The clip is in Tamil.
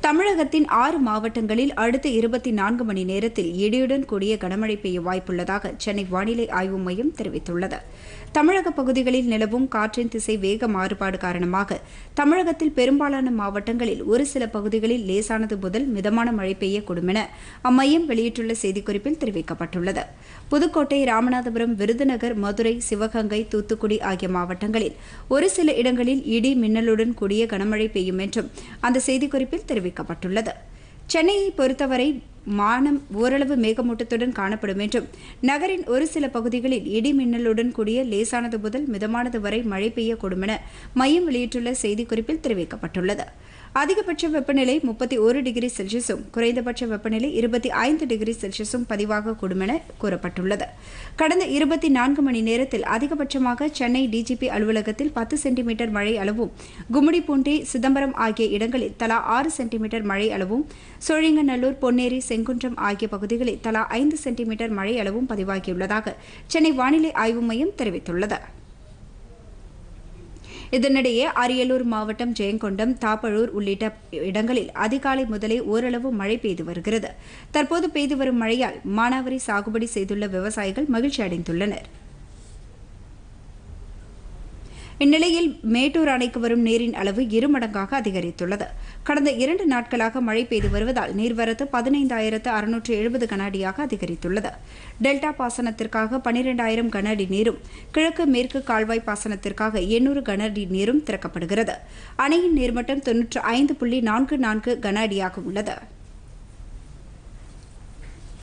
தமிழகத்தின் ஆறு மாவட்டங்களில் அடுத்த இருபத்தி நான்கு மணி நேரத்தில் இடியுடன் கூடிய கனமழை பெய்ய வாய்ப்புள்ளதாக சென்னை வானிலை ஆய்வு மையம் தெரிவித்துள்ளது தமிழக பகுதிகளில் நிலவும் காற்றின் திசை வேக மாறுபாடு காரணமாக தமிழகத்தில் பெரும்பாலான மாவட்டங்களில் ஒரு சில பகுதிகளில் லேசானது முதல் மிதமான மழை பெய்யக்கூடும் என அம்மையம் வெளியிட்டுள்ள செய்திக்குறிப்பில் தெரிவிக்கப்பட்டுள்ளது புதுக்கோட்டை ராமநாதபுரம் விருதுநகர் மதுரை சிவகங்கை தூத்துக்குடி ஆகிய மாவட்டங்களில் ஒரு சில இடங்களில் இடி மின்னலுடன் கூடிய கனமழை பெய்யும் என்றும் அந்த செய்திக்குறிப்பில் தெரிவிக்கப்பட்டுள்ளது சென்னையை பொறுத்தவரை வானம் ஓரளவு மேகமூட்டத்துடன் காணப்படும் என்றும் நகரின் ஒரு சில பகுதிகளில் இடி மின்னலுடன் கூடிய லேசானது முதல் மிதமானது வரை மழை பெய்யக்கூடும் என மையம் வெளியிட்டுள்ள செய்திக்குறிப்பில் தெரிவிக்கப்பட்டுள்ளது அதிகபட்ச வெப்பநிலை முப்பத்தி ஒரு டிகிரி செல்சியஸும் குறைந்தபட்ச வெப்பநிலை இருபத்தி ஐந்து டிகிரி செல்சியஸும் பதிவாகக்கூடும் என கூறப்பட்டுள்ளது கடந்த இருபத்தி நான்கு மணி நேரத்தில் அதிகபட்சமாக சென்னை டிஜிபி அலுவலகத்தில் பத்து சென்டிமீட்டர் மழை அளவும் கும்மிடிப்பூண்டி சிதம்பரம் ஆகிய இடங்களில் தலா ஆறு சென்டிமீட்டர் மழை அளவும் சோழிங்கநல்லூர் பொன்னேரி செங்குன்றம் ஆகிய பகுதிகளில் தலா ஐந்து சென்டிமீட்டர் மழை அளவும் பதிவாகியுள்ளதாக சென்னை வானிலை ஆய்வு மையம் தெரிவித்துள்ளது இதனிடையே அரியலூர் மாவட்டம் ஜெயங்கொண்டம் தாப்பழூர் உள்ளிட்ட இடங்களில் அதிகாலை முதலே ஓரளவு மழை பெய்து வருகிறது தற்போது பெய்து வரும் மழையால் மானாவரி சாகுபடி செய்துள்ள விவசாயிகள் மகிழ்ச்சி அடைந்துள்ளனர் இந்நிலையில் மேட்டூர் அணைக்கு வரும் நீரின் அளவு இருமடங்காக அதிகரித்துள்ளது கடந்த இரண்டு நாட்களாக மழை பெய்து வருவதால் நீர்வரத்து பதினைந்தாயிரத்து அறுநூற்று எழுபது கன அடியாக அதிகரித்துள்ளது டெல்டா பாசனத்திற்காக பனிரெண்டாயிரம் கன அடி நீரும் கிழக்கு மேற்கு கால்வாய் பாசனத்திற்காக எண்ணூறு கன அடி நீரும் திறக்கப்படுகிறது அணையின் நீர்மட்டம் தொன்னூற்று ஐந்து புள்ளி நான்கு நான்கு கன அடியாக உள்ளது